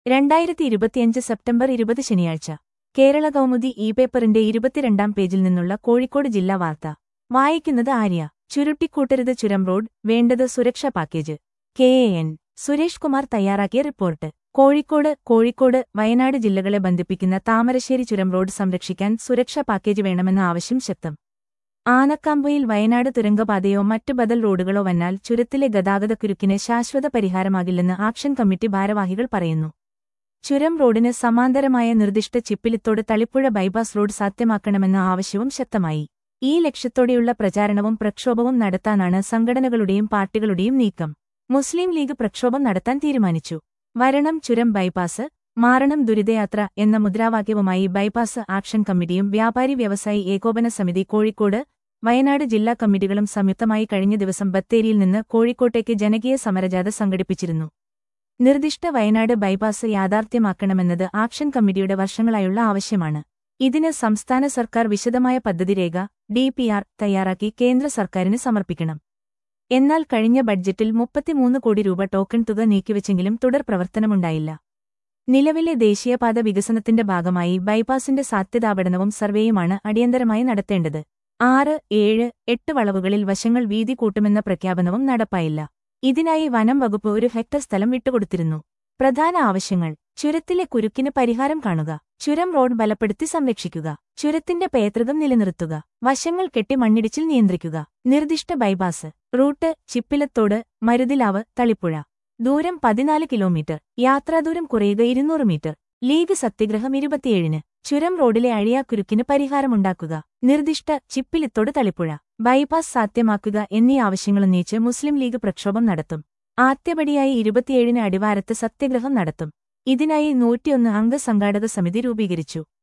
രണ്ടായിരത്തി ഇരുപത്തിയഞ്ച് സെപ്റ്റംബർ ഇരുപത് ശനിയാഴ്ച കേരള കൗമുദി ഇ പേപ്പറിന്റെ ഇരുപത്തിരണ്ടാം പേജിൽ നിന്നുള്ള കോഴിക്കോട് ജില്ലാ വാർത്ത വായിക്കുന്നത് ആര്യ ചുരുട്ടിക്കൂട്ടരുത് ചുരം റോഡ് വേണ്ടത് സുരക്ഷാ package K A N Suresh Kumar തയ്യാറാക്കിയ റിപ്പോർട്ട് കോഴിക്കോട് കോഴിക്കോട് വയനാട് ജില്ലകളെ ബന്ധിപ്പിക്കുന്ന താമരശ്ശേരി ചുരം റോഡ് സംരക്ഷിക്കാൻ സുരക്ഷാ പാക്കേജ് വേണമെന്ന ആവശ്യം ശക്തം ആനക്കാമ്പയിൽ വയനാട് തുരങ്കപാതയോ മറ്റു ബദൽ റോഡുകളോ വന്നാൽ ചുരത്തിലെ ഗതാഗതക്കുരുക്കിന് ശാശ്വത പരിഹാരമാകില്ലെന്ന് ആക്ഷൻ കമ്മിറ്റി ഭാരവാഹികൾ പറയുന്നു ചുരം റോഡിന് സമാന്തരമായ നിർദ്ദിഷ്ട ചിപ്പിലിത്തോട് തളിപ്പുഴ ബൈപ്പാസ് റോഡ് സാധ്യമാക്കണമെന്ന ആവശ്യവും ശക്തമായി ഈ ലക്ഷ്യത്തോടെയുള്ള പ്രചാരണവും പ്രക്ഷോഭവും നടത്താനാണ് സംഘടനകളുടെയും പാർട്ടികളുടെയും നീക്കം മുസ്ലിം ലീഗ് പ്രക്ഷോഭം നടത്താൻ തീരുമാനിച്ചു വരണം ചുരം ബൈപ്പാസ് മാറണം ദുരിതയാത്ര എന്ന മുദ്രാവാക്യവുമായി ബൈപ്പാസ് ആക്ഷൻ കമ്മിറ്റിയും വ്യാപാരി വ്യവസായി ഏകോപന സമിതി കോഴിക്കോട് വയനാട് ജില്ലാ കമ്മിറ്റികളും സംയുക്തമായി കഴിഞ്ഞ ദിവസം ബത്തേരിയിൽ നിന്ന് കോഴിക്കോട്ടേക്ക് ജനകീയ സമരജാഥ സംഘടിപ്പിച്ചിരുന്നു നിർദ്ദിഷ്ട വയനാട് ബൈപ്പാസ് യാഥാർത്ഥ്യമാക്കണമെന്നത് ആക്ഷൻ കമ്മിറ്റിയുടെ വർഷങ്ങളായുള്ള ആവശ്യമാണ് ഇതിന് സംസ്ഥാന സർക്കാർ വിശദമായ പദ്ധതിരേഖ ഡിപിആർ തയ്യാറാക്കി കേന്ദ്ര സർക്കാരിന് സമർപ്പിക്കണം എന്നാൽ കഴിഞ്ഞ ബഡ്ജറ്റിൽ മുപ്പത്തിമൂന്ന് കോടി രൂപ ടോക്കൺ തുക നീക്കിവെച്ചെങ്കിലും തുടർ പ്രവർത്തനമുണ്ടായില്ല നിലവിലെ ദേശീയപാത വികസനത്തിന്റെ ഭാഗമായി ബൈപ്പാസിന്റെ സാധ്യതാപഠനവും സർവേയുമാണ് അടിയന്തരമായി നടത്തേണ്ടത് ആറ് ഏഴ് എട്ട് വളവുകളിൽ വശങ്ങൾ വീതി കൂട്ടുമെന്ന പ്രഖ്യാപനവും നടപ്പായില്ല ഇതിനായി വനം വകുപ്പ് ഒരു ഹെക്ടർ സ്ഥലം വിട്ടുകൊടുത്തിരുന്നു പ്രധാന ആവശ്യങ്ങൾ ചുരത്തിലെ കുരുക്കിന് പരിഹാരം കാണുക ചുരം റോഡ് ബലപ്പെടുത്തി സംരക്ഷിക്കുക ചുരത്തിന്റെ പൈതൃകം നിലനിർത്തുക വശങ്ങൾ കെട്ടി മണ്ണിടിച്ചിൽ നിയന്ത്രിക്കുക നിർദ്ദിഷ്ട ബൈപാസ് റൂട്ട് ചിപ്പിലത്തോട് മരുതിലാവ് തളിപ്പുഴ ദൂരം പതിനാല് കിലോമീറ്റർ യാത്രാദൂരം കുറയുക ഇരുന്നൂറ് മീറ്റർ ലീഗ് സത്യഗ്രഹം ഇരുപത്തിയേഴിന് ചുരം റോഡിലെ അഴിയാക്കുരുക്കിന് പരിഹാരമുണ്ടാക്കുക നിർദ്ദിഷ്ട ചിപ്പിലിത്തോട് തളിപ്പുഴ ബൈപ്പാസ് സാധ്യമാക്കുക എന്നീ ആവശ്യങ്ങളുന്നയിച്ച് മുസ്ലിം ലീഗ് പ്രക്ഷോഭം നടത്തും ആദ്യപടിയായി ഇരുപത്തിയേഴിന് അടിവാരത്ത് സത്യഗ്രഹം നടത്തും ഇതിനായി നൂറ്റിയൊന്ന് അംഗ സംഘാടക സമിതി രൂപീകരിച്ചു